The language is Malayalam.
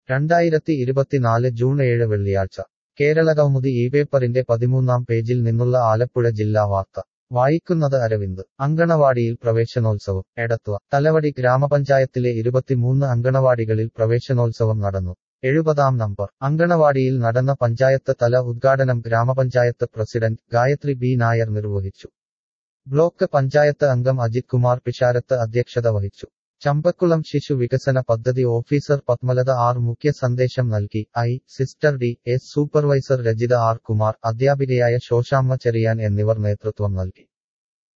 രണ്ടായിരത്തി ഇരുപത്തിനാല് ജൂൺ ഏഴ് വെള്ളിയാഴ്ച കേരളകൗമുദി ഈ പേപ്പറിന്റെ പതിമൂന്നാം പേജിൽ നിന്നുള്ള ആലപ്പുഴ ജില്ലാ വാർത്ത വായിക്കുന്നത് അരവിന്ദ് അങ്കണവാടിയിൽ പ്രവേശനോത്സവം എടത്വ തലവടി ഗ്രാമപഞ്ചായത്തിലെ ഇരുപത്തിമൂന്ന് അങ്കണവാടികളിൽ പ്രവേശനോത്സവം നടന്നു എഴുപതാം നമ്പർ അങ്കണവാടിയിൽ നടന്ന പഞ്ചായത്ത് തല ഉദ്ഘാടനം ഗ്രാമപഞ്ചായത്ത് പ്രസിഡന്റ് ഗായത്രി ബി നായർ നിർവഹിച്ചു ബ്ലോക്ക് പഞ്ചായത്ത് അംഗം അജിത് കുമാർ പിഷാരത്ത് അധ്യക്ഷത വഹിച്ചു ചമ്പക്കുളം ശിശു വികസന പദ്ധതി ഓഫീസർ പത്മലത ആർ മുഖ്യ സന്ദേശം നൽകി I sister D S supervisor Rajitha R Kumar അധ്യാപികയായ ശോശാമ്മ ചെറിയാൻ എന്നിവർ നേതൃത്വം നൽകി